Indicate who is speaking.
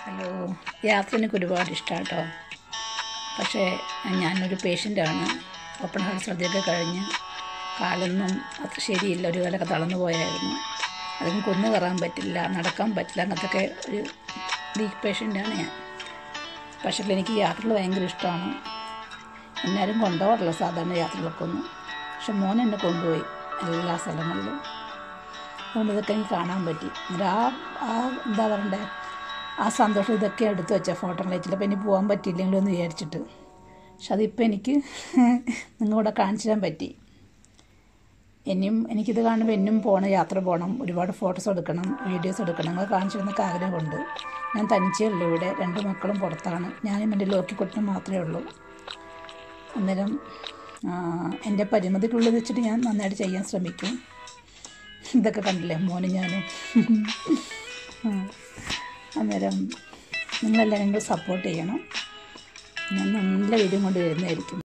Speaker 1: hello യാത്ര എനിക്ക് ഒരുപാട് ഇഷ്ടമാണ് കേട്ടോ പക്ഷേ ഞാനൊരു പേഷ്യൻ്റാണ് ഓപ്പൺ ഹാർട്ട് സർജറിയൊക്കെ കഴിഞ്ഞ് കാലൊന്നും അത്ര ശരിയില്ല ഒരു കാലൊക്കെ തളർന്നു പോയായിരുന്നു അതിന് കുന്നു കയറാൻ പറ്റില്ല നടക്കാൻ പറ്റില്ല അങ്ങനത്തെ ഒരു വീക്ക് പേഷ്യൻ്റാണ് ഞാൻ പക്ഷേ എനിക്ക് യാത്രകൾ ഭയങ്കര ഇഷ്ടമാണ് എന്നാരും കൊണ്ടുപോകാറില്ല സാധാരണ യാത്രകൾക്കൊന്നും പക്ഷെ മോൻ എന്നെ കൊണ്ടുപോയി എല്ലാ സ്ഥലങ്ങളിലും അതുകൊണ്ട് ഇതൊക്കെ എനിക്ക് കാണാൻ പറ്റി എന്നിട്ട് ആ ആ എന്താ പറയണ്ടേ ആ സന്തോഷം ഇതൊക്കെ എടുത്തു വെച്ച ഫോട്ടോ വെച്ചിട്ട് അപ്പോൾ ഇനി പോകാൻ പറ്റിയില്ലെങ്കിലും എന്ന് വിചാരിച്ചിട്ട് പക്ഷെ അതിപ്പോൾ എനിക്ക് നിങ്ങളിവിടെ കാണിച്ചു തരാൻ പറ്റി ഇനിയും എനിക്കിത് കാണുമ്പോൾ എന്നും പോകണം യാത്ര പോകണം ഒരുപാട് ഫോട്ടോസ് എടുക്കണം വീഡിയോസ് എടുക്കണം നിങ്ങൾ കാണിച്ചു തന്നൊക്കെ ആഗ്രഹമുണ്ട് ഞാൻ തനിച്ചേ ഉള്ളൂ ഇവിടെ രണ്ട് മക്കളും പുറത്താണ് ഞാനും എൻ്റെ ലോക്കിക്കുട്ടനും മാത്രമേ ഉള്ളൂ അന്നേരം എൻ്റെ പരിമിതിക്കുള്ളിൽ വെച്ചിട്ട് ഞാൻ നന്നായിട്ട് ചെയ്യാൻ ശ്രമിക്കും ഇതൊക്കെ കണ്ടില്ലേ മോനും ഞാനും അന്നേരം നിങ്ങളെല്ലാം നിങ്ങൾ സപ്പോർട്ട് ചെയ്യണം ഞാൻ നല്ല വീഡിയോ കൊണ്ട് വരുന്നതായിരിക്കും